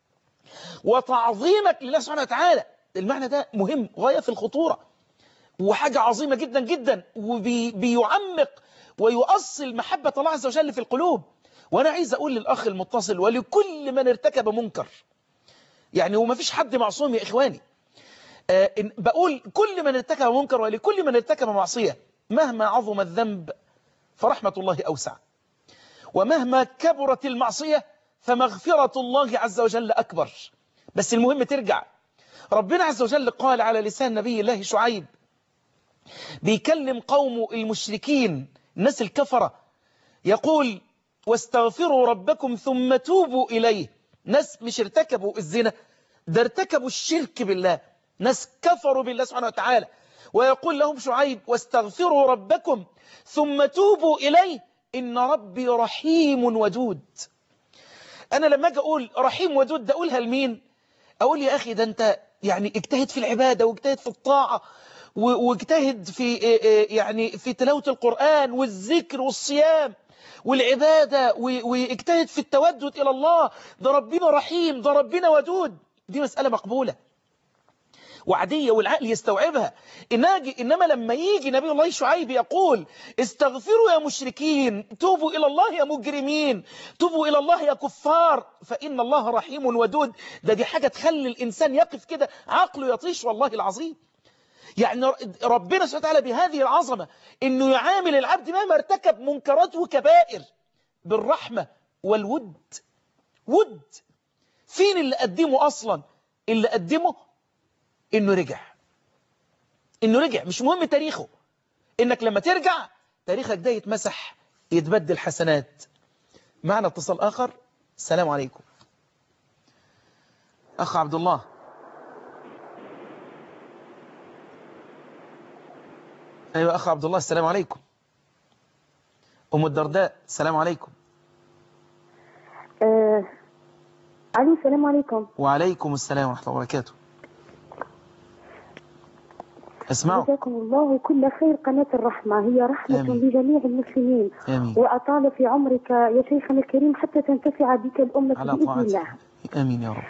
وتعظيمك لله سبحانه وتعالى المعنى ده مهم غاية في الخطورة وحاجة عظيمة جدا جدا وبيعمق ويؤصل محبة الله عز وجل في القلوب وأنا عايز أقول للأخ المتصل ولكل من ارتكب منكر يعني وما فيش حد معصوم يا إخواني آه، إن- بقول كل من ارتكب منكر ولكل من ارتكب معصية مهما عظم الذنب فرحمة الله أوسع ومهما كبرت المعصية فمغفرة الله عز وجل أكبر بس المهم ترجع ربنا عز وجل قال على لسان نبي الله شعيب بيكلم قوم المشركين الناس الكفرة يقول واستغفروا ربكم ثم توبوا إليه ناس مش ارتكبوا الزنا ده ارتكبوا الشرك بالله ناس كفروا بالله سبحانه وتعالى ويقول لهم شعيب واستغفروا ربكم ثم توبوا إليه إن ربي رحيم ودود أنا لما أجي أقول رحيم ودود ده أقولها لمين أقول يا أخي ده أنت يعني اجتهد في العبادة واجتهد في الطاعة واجتهد في يعني في تلاوة القرآن والذكر والصيام والعبادة واجتهد في التودد إلى الله ده ربنا رحيم ده ربنا ودود دي مسألة مقبولة وعادية والعقل يستوعبها إنما لما يجي نبي الله شعيب يقول استغفروا يا مشركين توبوا إلى الله يا مجرمين توبوا إلى الله يا كفار فإن الله رحيم ودود ده دي حاجة تخلي الإنسان يقف كده عقله يطيش والله العظيم يعني ربنا سبحانه وتعالى بهذه العظمة إنه يعامل العبد مهما ارتكب منكرات وكبائر بالرحمة والود ود فين اللي قدمه أصلا اللي قدمه إنه رجع إنه رجع مش مهم تاريخه إنك لما ترجع تاريخك ده يتمسح يتبدل حسنات معنا اتصال آخر السلام عليكم أخ عبد الله أيوة أخ عبد الله السلام عليكم أم الدرداء السلام عليكم آه... علي السلام عليكم وعليكم السلام ورحمة الله وبركاته اسمعوا جزاكم الله كل خير قناة الرحمة هي رحمة آمين. لجميع المسلمين آمين وأطال في عمرك يا شيخنا الكريم حتى تنتفع بك الأمة على بإذن طاعتك الله آمين يا رب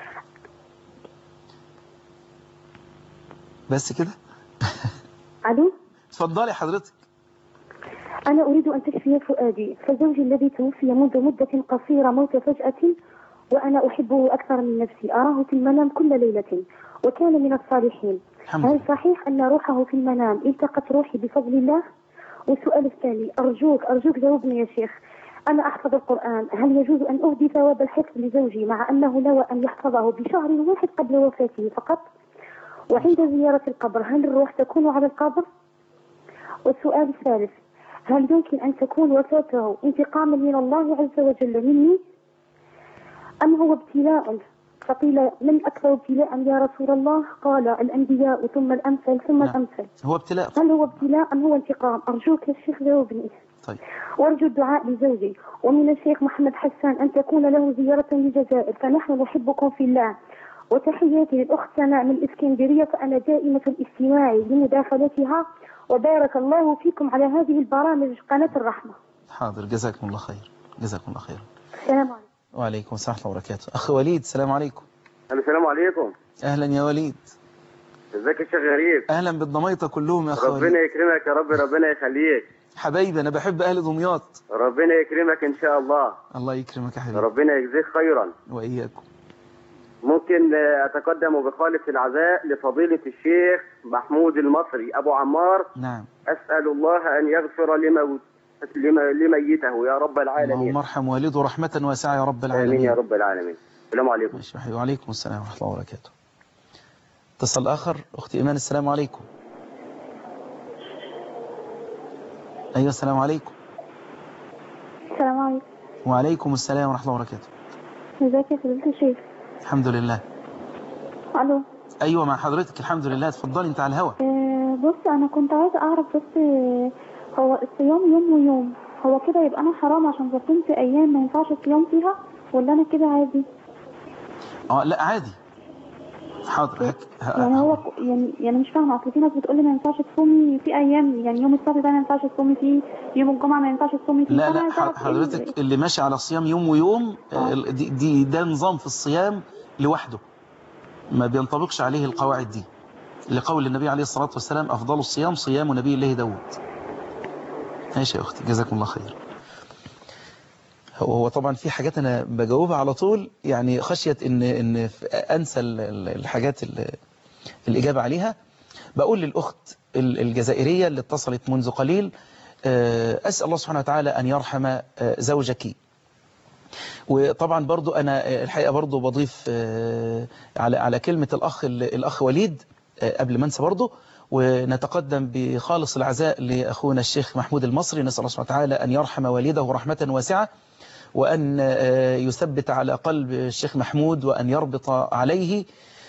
بس كده علي اتفضلي حضرتك أنا أريد أن تشفي فؤادي فزوجي الذي توفي منذ مدة قصيرة موت فجأة وأنا أحبه أكثر من نفسي أراه في المنام كل ليلة وكان من الصالحين الحمد هل لله صحيح أن روحه في المنام التقت روحي بفضل الله؟ والسؤال الثاني أرجوك أرجوك جاوبني يا شيخ أنا أحفظ القرآن هل يجوز أن أهدي ثواب الحفظ لزوجي مع أنه نوى أن يحفظه بشهر واحد قبل وفاته فقط؟ وعند زيارة القبر هل الروح تكون على القبر؟ والسؤال الثالث هل يمكن أن تكون وفاته انتقاما من الله عز وجل مني أم هو ابتلاء فقيل من أكثر ابتلاء يا رسول الله قال الأنبياء ثم الأمثل ثم نعم. الأمثل هو ابتلاء هل هو ابتلاء أم هو انتقام أرجوك يا شيخ جاوبني طيب وأرجو الدعاء لزوجي ومن الشيخ محمد حسان أن تكون له زيارة للجزائر فنحن نحبكم في الله وتحياتي للأخت سناء من الإسكندرية فأنا دائمة الاستماع لمداخلتها وبارك الله فيكم على هذه البرامج قناة الرحمة حاضر جزاكم الله خير جزاكم الله خير السلام عليكم وعليكم السلام ورحمة الله وبركاته أخ وليد السلام عليكم السلام عليكم أهلا يا وليد ازيك يا شيخ غريب أهلا بالضميطة كلهم يا أخ وليد ربنا يكرمك يا رب ربنا يخليك حبايبي أنا بحب أهل دمياط ربنا يكرمك ان شاء الله الله يكرمك يا حبيبي ربنا يجزيك خيرا وإياكم ممكن آه، اتقدم بخالص العزاء لفضيلة الشيخ محمود المصري ابو عمار نعم اسال الله ان يغفر لموت لم- لميته يا رب اللهم العالمين ارحم والده رحمة واسعة يا رب امين يا العالمين رب العالمين السلام عليكم ماشي يا حبيبي وعليكم السلام ورحمة الله وبركاته اتصل آخر أختي إيمان السلام عليكم أيوة السلام عليكم السلام عليكم وعليكم السلام ورحمة الله وبركاته ازيك يا فضيلة الشيخ الحمد لله ألو أيوة مع حضرتك الحمد لله اتفضلي أنت على الهوا آه، بص أنا كنت عايزة أعرف بس آه، هو الصيام يوم ويوم هو كده يبقى أنا حرام عشان صمت أيام ما ينفعش الصيام فيها ولا أنا كده عادي اه لا عادي حاضر هك... ه- يعني هو يعني يعني مش فاهمة أصل في ناس بتقول لي ما ينفعش تصومي في أيام يعني يوم السبت ده ما ينفعش تصومي فيه يوم الجمعة ما ينفعش تصومي فيه لا فأنا لا عايزة ح- أعرف إيه ال- حضرتك اللي ماشي على صيام يوم ويوم آه، دي, دي ده نظام في الصيام لوحده ما بينطبقش عليه القواعد دي لقول النبي عليه الصلاة والسلام أفضل الصيام صيام نبي الله داود ماشي يا أختي جزاكم الله خير هو هو طبعا في حاجات أنا بجاوبها على طول يعني خشية إن إن ف- أنسى ال- ال- الحاجات ال- الإجابة عليها بقول للأخت ال- الجزائرية اللي اتصلت منذ قليل آه، أسأل الله سبحانه وتعالى أن يرحم آه، زوجك وطبعا برضو أنا آه، الحقيقة برضو بضيف آه، على على كلمة الأخ الأخ وليد آه، قبل ما انسى برضو ونتقدم بخالص العزاء لأخونا الشيخ محمود المصري نسأل الله سبحانه وتعالى أن يرحم والده رحمة واسعة وأن يثبت على قلب الشيخ محمود وأن يربط عليه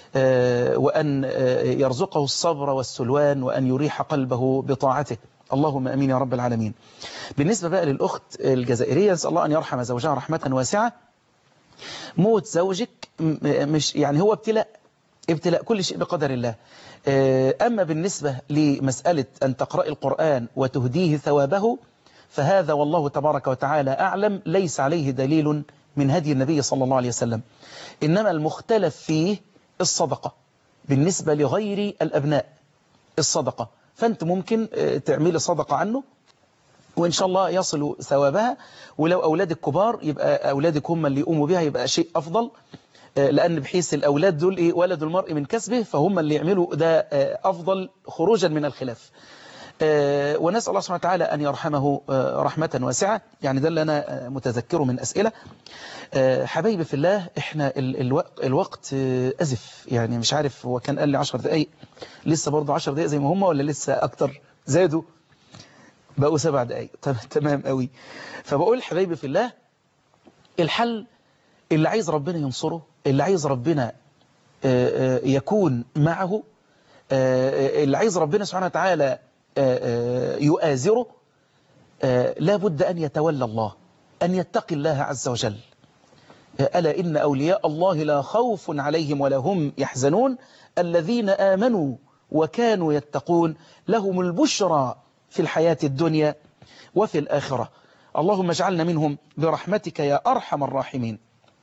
وأن يرزقه الصبر والسلوان وأن يريح قلبه بطاعته اللهم أمين يا رب العالمين بالنسبة بقى للأخت الجزائرية نسأل الله أن يرحم زوجها رحمة واسعة موت زوجك مش يعني هو ابتلاء ابتلاء كل شيء بقدر الله أما بالنسبة لمسألة أن تقرأ القرآن وتهديه ثوابه فهذا والله تبارك وتعالى أعلم ليس عليه دليل من هدي النبي صلى الله عليه وسلم إنما المختلف فيه الصدقة بالنسبة لغير الأبناء الصدقة فأنت ممكن تعملي صدقة عنه وإن شاء الله يصلوا ثوابها ولو أولادك كبار يبقى أولادك هم اللي يقوموا بها يبقى شيء أفضل لأن بحيث الأولاد دول إيه ولد المرء من كسبه فهم اللي يعملوا ده أفضل خروجا من الخلاف ونسأل الله سبحانه وتعالى أن يرحمه رحمة واسعة يعني ده اللي أنا متذكره من أسئلة حبايبي في الله إحنا الوقت أزف يعني مش عارف هو كان قال لي 10 دقايق لسه برضه 10 دقايق زي ما هم ولا لسه أكتر زادوا بقوا سبع دقايق تمام قوي فبقول حبايبي في الله الحل اللي عايز ربنا ينصره اللي عايز ربنا يكون معه اللي عايز ربنا سبحانه وتعالى يؤازره لا بد أن يتولى الله أن يتقي الله عز وجل ألا إن أولياء الله لا خوف عليهم ولا هم يحزنون الذين آمنوا وكانوا يتقون لهم البشرى في الحياة الدنيا وفي الآخرة اللهم اجعلنا منهم برحمتك يا أرحم الراحمين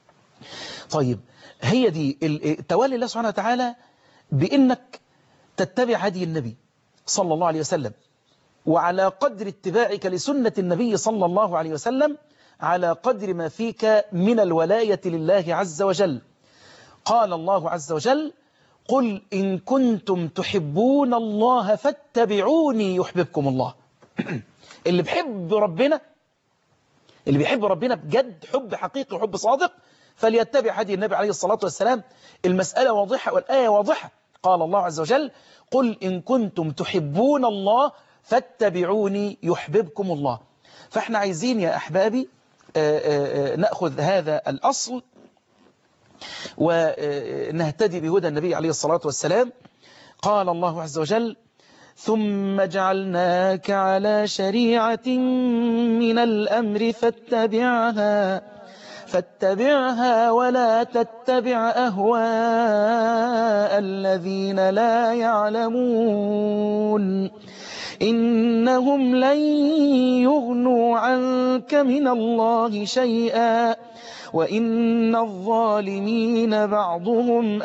طيب هي دي تولي الله سبحانه وتعالى بإنك تتبع هدي النبي صلى الله عليه وسلم وعلى قدر اتباعك لسنة النبي صلى الله عليه وسلم على قدر ما فيك من الولاية لله عز وجل قال الله عز وجل قل إن كنتم تحبون الله فاتبعوني يحببكم الله اللي بيحب ربنا اللي بيحب ربنا بجد حب حقيقي وحب صادق فليتبع هدي النبي عليه الصلاة والسلام المسألة واضحة والآية واضحة قال الله عز وجل قل إن كنتم تحبون الله فاتبعوني يحببكم الله فاحنا عايزين يا أحبابي نأخذ هذا الأصل ونهتدي بهدى النبي عليه الصلاة والسلام قال الله عز وجل ثم جعلناك على شريعة من الأمر فاتبعها فاتبعها ولا تتبع أهواء الذين لا يعلمون إنهم لن يغنوا عنك من الله شيئا وإن الظالمين بعضهم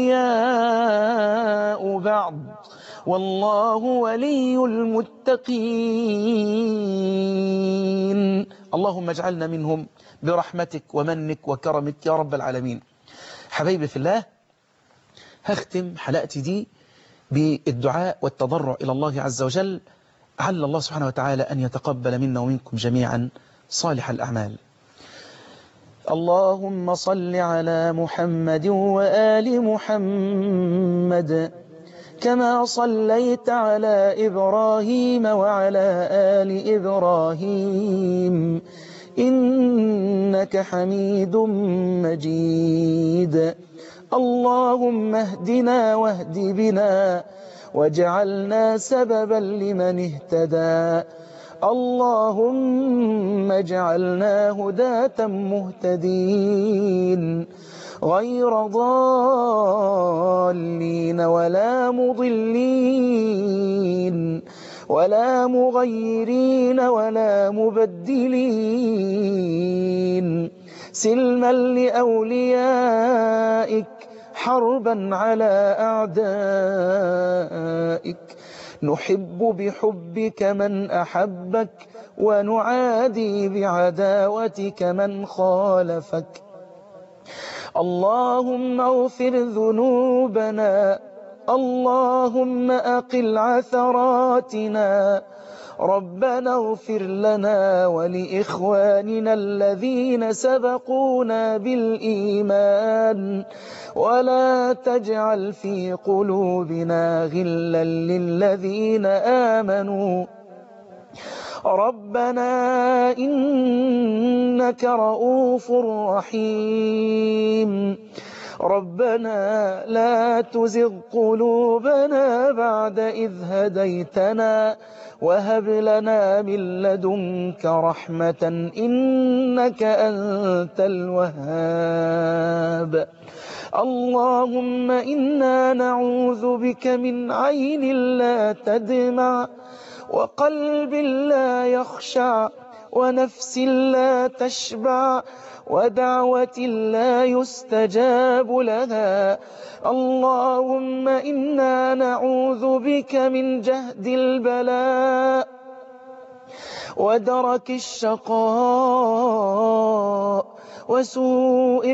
أولياء بعض والله ولي المتقين اللهم اجعلنا منهم برحمتك ومنك وكرمك يا رب العالمين حبايبي في الله هختم حلقتي دي بالدعاء والتضرع إلى الله عز وجل عل الله سبحانه وتعالى أن يتقبل منا ومنكم جميعا صالح الأعمال اللهم صل على محمد وآل محمد كما صليت على إبراهيم وعلى آل إبراهيم إنك حميد مجيد اللهم اهدنا واهد بنا واجعلنا سببا لمن اهتدى اللهم اجعلنا هداة مهتدين غير ضالين ولا مضلين ولا مغيرين ولا مبدلين سلما لأوليائك حربا على أعدائك نحب بحبك من أحبك ونعادي بعداوتك من خالفك اللهم اغفر ذنوبنا اللهم أقل عثراتنا ربنا اغفر لنا ولإخواننا الذين سبقونا بالإيمان ولا تجعل في قلوبنا غلا للذين آمنوا ربنا إنك رؤوف رحيم ربنا لا تزغ قلوبنا بعد إذ هديتنا وهب لنا من لدنك رحمة إنك أنت الوهاب اللهم إنا نعوذ بك من عين لا تدمع وقلب لا يخشع ونفس لا تشبع ودعوة لا يستجاب لها اللهم إنا نعوذ بك من جهد البلاء ودرك الشقاء وسوء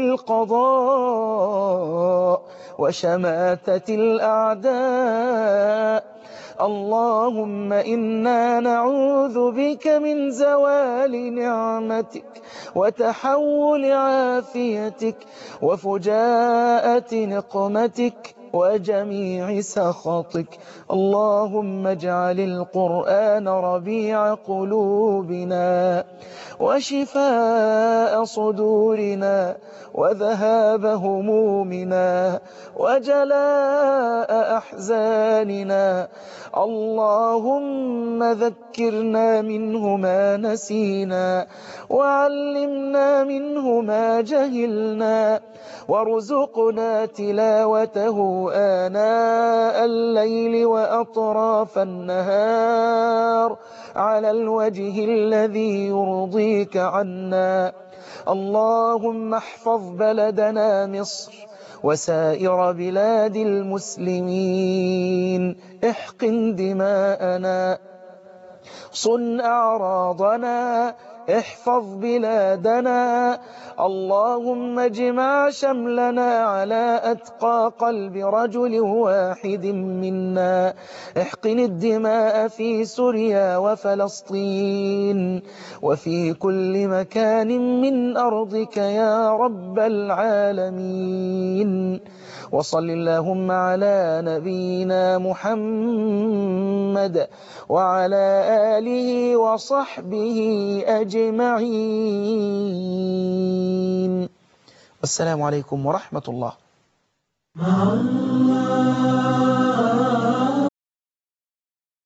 القضاء وشماتة الأعداء اللهم إنا نعوذ بك من زوال نعمتك وتحول عافيتك وفجاءة نقمتك وجميع سخطك اللهم اجعل القرآن ربيع قلوبنا وشفاء صدورنا وذهاب همومنا وجلاء أحزاننا اللهم ذكرنا منه ما نسينا وعلمنا منه ما جهلنا وارزقنا تلاوته آناء الليل وأطراف النهار على الوجه الذي يرضيك عنا اللهم احفظ بلدنا مصر وسائر بلاد المسلمين احقن دماءنا صن أعراضنا احفظ بلادنا اللهم اجمع شملنا على أتقى قلب رجل واحد منا احقن الدماء في سوريا وفلسطين وفي كل مكان من أرضك يا رب العالمين وصل اللهم على نبينا محمد وعلى آله وصحبه أجمعين والسلام عليكم ورحمة الله